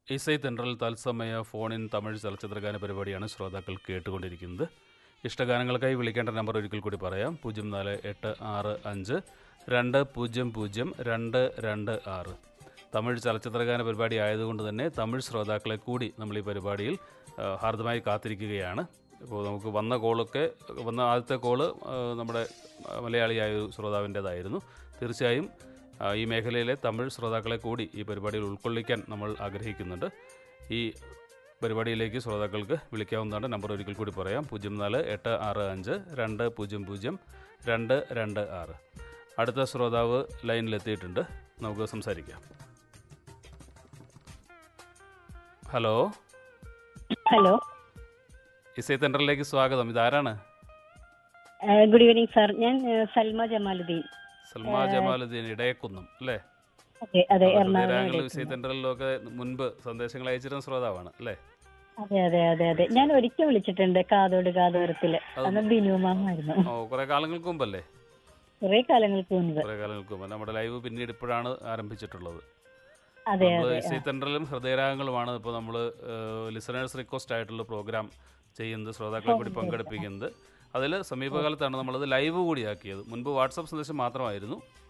ഇസൈ തെൻട്രൽ തത്സമയ ഫോണിൻ തമിഴ് ചലച്ചിത്രഗാന പരിപാടിയാണ് ശ്രോതാക്കൾ കേട്ടുകൊണ്ടിരിക്കുന്നത് ഇഷ്ടഗാനങ്ങൾക്കായി വിളിക്കേണ്ട നമ്പർ ഒരിക്കൽ കൂടി പറയാം പൂജ്യം നാല് എട്ട് ആറ് അഞ്ച് രണ്ട് പൂജ്യം പൂജ്യം രണ്ട് രണ്ട് ആറ് തമിഴ് ചലച്ചിത്രഗാന പരിപാടി ആയതുകൊണ്ട് തന്നെ തമിഴ് ശ്രോതാക്കളെ കൂടി നമ്മൾ ഈ പരിപാടിയിൽ ആ, ഹാർദമായി കാത്തിരിക്കുകയാണ് ഇപ്പോൾ നമുക്ക് വന്ന കോളൊക്കെ വന്ന ആദ്യത്തെ കോള് ആ, നമ്മുടെ ആ, മലയാളിയായ ഒരു ശ്രോതാവിൻ്റേതായിരുന്നു തീർച്ചയായും ആ, ഈ മേഖലയിലെ തമിഴ് ശ്രോതാക്കളെ കൂടി ഈ പരിപാടിയിൽ ഉൾക്കൊള്ളിക്കാൻ നമ്മൾ ആഗ്രഹിക്കുന്നുണ്ട് ഈ പരിപാടിയിലേക്ക് ശ്രോതാക്കൾക്ക് വിളിക്കാവുന്നതാണ് നമ്പർ ഒരിക്കൽ കൂടി പറയാം പൂജ്യം നാല് എട്ട് ആറ് അഞ്ച് രണ്ട് പൂജ്യം പൂജ്യം രണ്ട് രണ്ട് ആറ് അടുത്ത ശ്രോതാവ് ലൈനിലെത്തിയിട്ടുണ്ട് നമുക്ക് സംസാരിക്കാം ഹലോ ഹലോ ഇസൈ സെൻറ്ററിലേക്ക് സ്വാഗതം ഇതാരാണ് ഗുഡ് ഈവനിങ് സാർ ഞാൻ ഏഹ്, സൽമ ജമാലുദ്ദീൻ സൽമാ ജമാലുദ്ദീൻ ഇടയക്കുന്നം അല്ലേ അതെ അതെ ഹൃദയരാഗങ്ങൾ എറണാകുളം ഇസൈ സെൻറ്ററിലൊക്കെ മുൻപ് സന്ദേശങ്ങൾ അയച്ചിരുന്ന ശ്രോതാവാണ് അല്ലേ അതെ അതെ അതെ അതെ ഞാൻ ഒരിക്കൽ വിളിച്ചിട്ടുണ്ട് കാതോട് കാതോരത്തില് അത് അന്ന് ബിനു മാമായിരുന്നു ഓ കുറെ കാലങ്ങൾക്ക് മുമ്പല്ലേ കുറെ കാലങ്ങൾക്ക് മുൻപ് കുറെ കാലങ്ങൾക്ക് മുമ്പ് നമ്മുടെ ലൈവ് പിന്നീട് ഇപ്പോഴാണ് ആരംഭിച്ചിട്ടുള്ളത് അതെ നമ്മൾ അതെ ഇസൈ തെൻഡറിലും ഹൃദയരാഗങ്ങളുമാണ് ഇപ്പോൾ നമ്മൾ ലിസണേഴ്സ് റിക്വസ്റ്റ് ആയിട്ടുള്ള പ്രോഗ്രാം ചെയ്യുന്നത് ശ്രോതാക്കളെ കൂടി പങ്കെടുപ്പിക്കുന്നത് അതിൽ സമീപകാലത്താണ് നമ്മളത് ലൈവ് കൂടിയാക്കിയത് മുൻപ് വാട്സപ്പ് സന്ദേശം മാത്രമായിരുന്നു